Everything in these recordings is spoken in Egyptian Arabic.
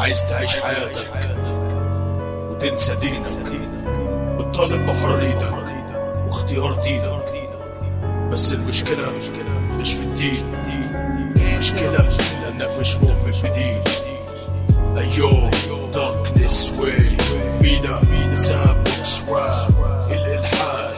عايز تعيش حياتك وتنسى دينك وتطالب بحريتك واختيار دينك بس المشكلة مش في الدين المشكلة انك مش مؤمن بدين ايو داركنس واي فينا سابوكس راب الالحاد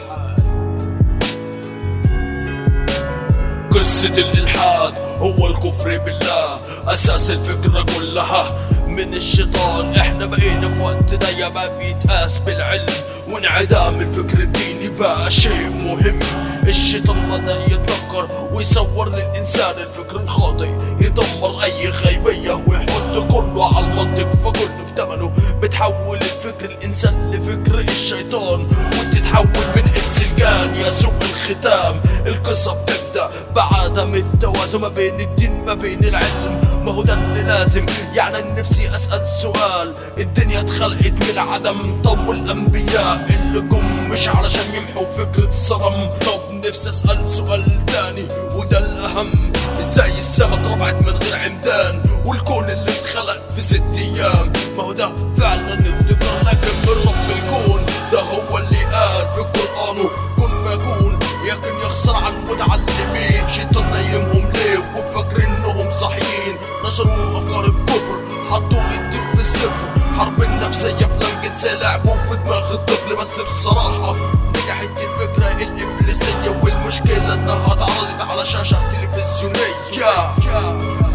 قصة الإلحاد هو الكفر بالله أساس الفكرة كلها من الشيطان احنا بقينا في وقتنا يا ما بيتقاس بالعلم وانعدام الفكر الديني بقى شيء مهم الشيطان بدأ يتنكر ويصور للإنسان الفكر الخاطئ يدمر أي غيبية ويحط كله على المنطق فكله بتمنه بتحول الفكر الإنسان لفكر الشيطان وتتحول من إنس الجان يا سوء الختام القصة بتبدأ بعدم التوازن ما بين الدين ما بين العلم ما هو ده اللي لازم يعني نفسي اسال سؤال الدنيا اتخلقت من العدم طب والانبياء اللي جم مش علشان يمحوا فكرة صدم طب نفسي اسال سؤال تاني وده الاهم ازاي السما اترفعت من غير عمدان والكون اللي اتخلق في ست ايام ما هو ده فعلا ابتكار لكن من رب الكون ده هو اللي قال في قرانه كن فيكون لكن يخسر على المتعلمين شيطان نايمهم ليه وفاكرين انهم صحيين نشروا افكار الكفر حطوا الدين في الصفر حرب النفسية في لنجة لعبوا في دماغ الطفل بس بصراحة نجحت الفكرة الإبليسية والمشكلة إنها اتعرضت على شاشة تلفزيونية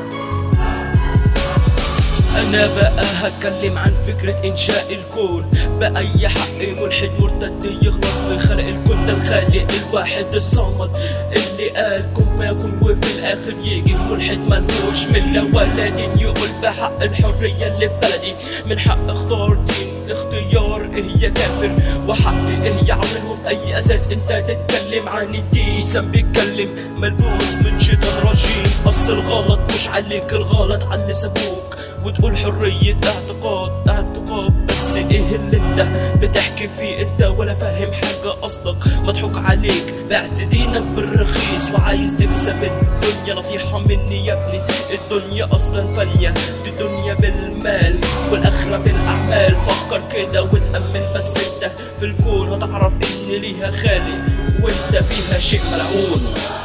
انا بقى هتكلم عن فكرة انشاء الكون بأي حق ملحد مرتد يغلط في خلق الكون ده الخالق الواحد الصمد اللي قال كن فيكون وفي الاخر يجي ملحد ملهوش ملة ولا دين يقول بحق الحرية اللي ببلدي من حق اختار دين اختيار هي كافر وحق هي عاملهم اي اساس انت تتكلم عن الدين سام بيتكلم ملبوس من شيطان رجيم اصل الغلط مش عليك الغلط على اللي سابوك وتقول حرية اعتقاد اعتقاد بس ايه اللي انت بتحكي فيه انت ولا فاهم حاجة اصلك مضحوك عليك بعت دينك بالرخيص وعايز تكسب الدنيا نصيحة مني يا ابني الدنيا اصلا فانية دي دنيا بالمال والاخرة بالاعمال فكر كده وتأمن بس انت في الكون هتعرف ان ليها خالق وانت فيها شيء ملعون